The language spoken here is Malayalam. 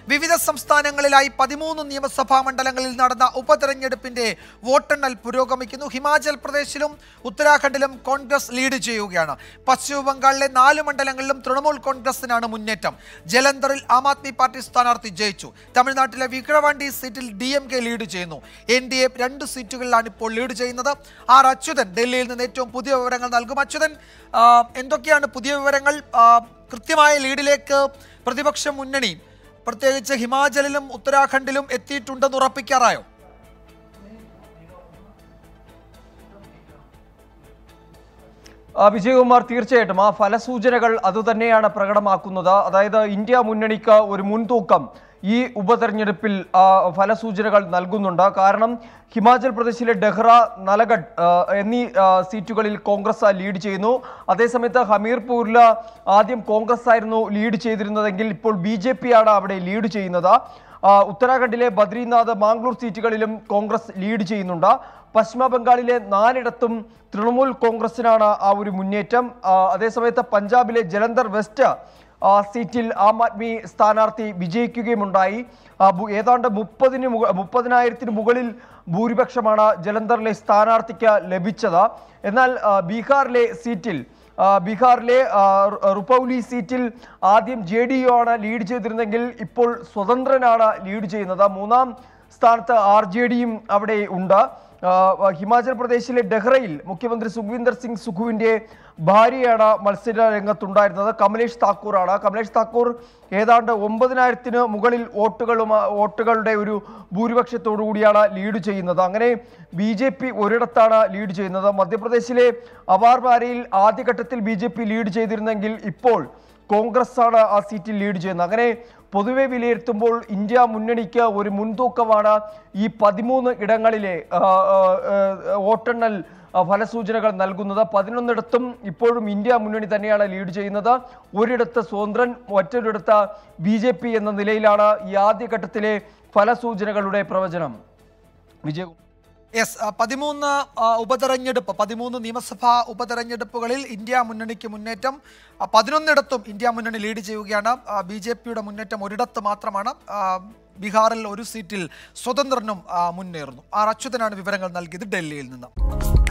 വിവിധ സംസ്ഥാനങ്ങളിലായി പതിമൂന്ന് നിയമസഭാ മണ്ഡലങ്ങളിൽ നടന്ന ഉപതെരഞ്ഞെടുപ്പിന്റെ വോട്ടെണ്ണൽ പുരോഗമിക്കുന്നു ഹിമാചൽ പ്രദേശിലും ഉത്തരാഖണ്ഡിലും കോൺഗ്രസ് ലീഡ് ചെയ്യുകയാണ് പശ്ചിമ ബംഗാളിലെ നാല് മണ്ഡലങ്ങളിലും തൃണമൂൽ കോൺഗ്രസിനാണ് മുന്നേറ്റം ജലന്ധറിൽ ആം ആദ്മി പാർട്ടി സ്ഥാനാർത്ഥി ജയിച്ചു തമിഴ്നാട്ടിലെ വിക്രവാണ്ടി സീറ്റിൽ ഡി എം കെ ലീഡ് ചെയ്യുന്നു എൻ ഡി എ രണ്ട് സീറ്റുകളിലാണ് ഇപ്പോൾ ലീഡ് ചെയ്യുന്നത് ആർ അച്യുതൻ ഡൽഹിയിൽ നിന്ന് ഏറ്റവും പുതിയ വിവരങ്ങൾ നൽകും അച്യുതൻ ആ, എന്തൊക്കെയാണ് പുതിയ വിവരങ്ങൾ ആ, കൃത്യമായ ലീഡിലേക്ക് പ്രതിപക്ഷ മുന്നണി പ്രത്യേകിച്ച് ഹിമാചലിലും ഉത്തരാഖണ്ഡിലും എത്തിയിട്ടുണ്ടെന്ന് ഉറപ്പിക്കാറായോ ആ, വിജയകുമാർ തീർച്ചയായിട്ടും ആ ഫലസൂചനകൾ അതുതന്നെയാണ് പ്രകടമാക്കുന്നത് അതായത് ഇന്ത്യ മുന്നണിക്ക് ഒരു മുൻതൂക്കം ഈ ഉപതെരഞ്ഞെടുപ്പിൽ ആ, ഫലസൂചനകൾ നൽകുന്നുണ്ട് കാരണം ഹിമാചൽ പ്രദേശിലെ ഡെഹ്റ നലഗഡ് ആ, എന്നീ ആ, സീറ്റുകളിൽ കോൺഗ്രസ് ലീഡ് ചെയ്യുന്നു അതേസമയത്ത് ഹമീർപൂരിൽ ആദ്യം കോൺഗ്രസ് ആയിരുന്നു ലീഡ് ചെയ്തിരുന്നതെങ്കിൽ ഇപ്പോൾ ബി ജെ പി ആണ് അവിടെ ലീഡ് ചെയ്യുന്നത് ആ, ഉത്തരാഖണ്ഡിലെ ബദ്രീനാഥ് മാംഗ്ലൂർ സീറ്റുകളിലും കോൺഗ്രസ് ലീഡ് ചെയ്യുന്നുണ്ട് പശ്ചിമ ബംഗാളിലെ നാലിടത്തും തൃണമൂൽ കോൺഗ്രസിനാണ് ആ ഒരു മുന്നേറ്റം ആ, അതേസമയത്ത് പഞ്ചാബിലെ ജലന്ധർ വെസ്റ്റ് ആ, സീറ്റിൽ ആം ആദ്മി സ്ഥാനാർത്ഥി വിജയിക്കുകയുമുണ്ടായി ആ, ഭൂ- ഏതാണ്ട് മുപ്പതിന് മുക മുപ്പതിനായിരത്തിന് മുകളിൽ ഭൂരിപക്ഷമാണ് ജലന്ധറിലെ സ്ഥാനാർത്ഥിക്ക് ലഭിച്ചത് എന്നാൽ ആ, ബീഹാറിലെ സീറ്റിൽ ആ, ബീഹാറിലെ ആ, റു- റുപൗലി സീറ്റിൽ ആദ്യം ജെ ഡി യു ആണ് ലീഡ് ചെയ്തിരുന്നെങ്കിൽ ഇപ്പോൾ സ്വതന്ത്രനാണ് ലീഡ് ചെയ്യുന്നത് മൂന്നാം സ്ഥാനത്ത് ആർ ജെ ഡിയും അവിടെ ഉണ്ട് ആ, ഹിമാചൽ പ്രദേശിലെ ഡെഹ്റയിൽ മുഖ്യമന്ത്രി സുഖ്വീന്ദർ സിംഗ് സുഖുവിന്റെ ഭാര്യയാണ് മത്സര രംഗത്തുണ്ടായിരുന്നത് കമലേഷ് താക്കൂറാണ് കമലേഷ് താക്കൂർ ഏതാണ്ട് ഒമ്പതിനായിരത്തിന് മുകളിൽ വോട്ടുകളും വോട്ടുകളുടെ ഒരു ഭൂരിപക്ഷത്തോടു കൂടിയാണ് ലീഡ് ചെയ്യുന്നത് അങ്ങനെ ബി ജെ പി ഒരിടത്താണ് ലീഡ് ചെയ്യുന്നത് മധ്യപ്രദേശിലെ അവാർവാരയിൽ ആദ്യഘട്ടത്തിൽ ബി ജെ പി ലീഡ് ചെയ്തിരുന്നെങ്കിൽ ഇപ്പോൾ കോൺഗ്രസ് ആണ് ആ സീറ്റിൽ ലീഡ് ചെയ്യുന്നത് അങ്ങനെ പൊതുവെ വിലയിരുത്തുമ്പോൾ ഇന്ത്യ മുന്നണിക്ക് ഒരു മുൻതൂക്കമാണ് ഈ പതിമൂന്ന് ഇടങ്ങളിലെ ആ, ആ, ആ, വോട്ടെണ്ണൽ ആ, ഫലസൂചനകൾ നൽകുന്നത് പതിനൊന്നിടത്തും ഇപ്പോഴും ഇന്ത്യ മുന്നണി തന്നെയാണ് ലീഡ് ചെയ്യുന്നത് ഒരിടത്ത് സ്വതന്ത്രൻ മറ്റൊരിടത്ത് ബി ജെ പി എന്ന നിലയിലാണ് ഈ ആദ്യഘട്ടത്തിലെ ഫലസൂചനകളുടെ പ്രവചനം വിജയ യെസ് ആ, പതിമൂന്ന് ആ, ഉപതെരഞ്ഞെടുപ്പ് പതിമൂന്ന് നിയമസഭാ ഉപതെരഞ്ഞെടുപ്പുകളിൽ ഇന്ത്യ മുന്നണിക്ക് മുന്നേറ്റം ആ, പതിനൊന്നിടത്തും ഇന്ത്യ മുന്നണി ലീഡ് ചെയ്യുകയാണ് ബി ജെ പിയുടെ മുന്നേറ്റം ഒരിടത്ത് മാത്രമാണ് ആ, ബീഹാറിൽ ഒരു സീറ്റിൽ സ്വതന്ത്രനും ആ, മുന്നേറുന്നു ആർ അച്യുതനാണ് വിവരങ്ങൾ നൽകിയത് ഡൽഹിയിൽ നിന്ന്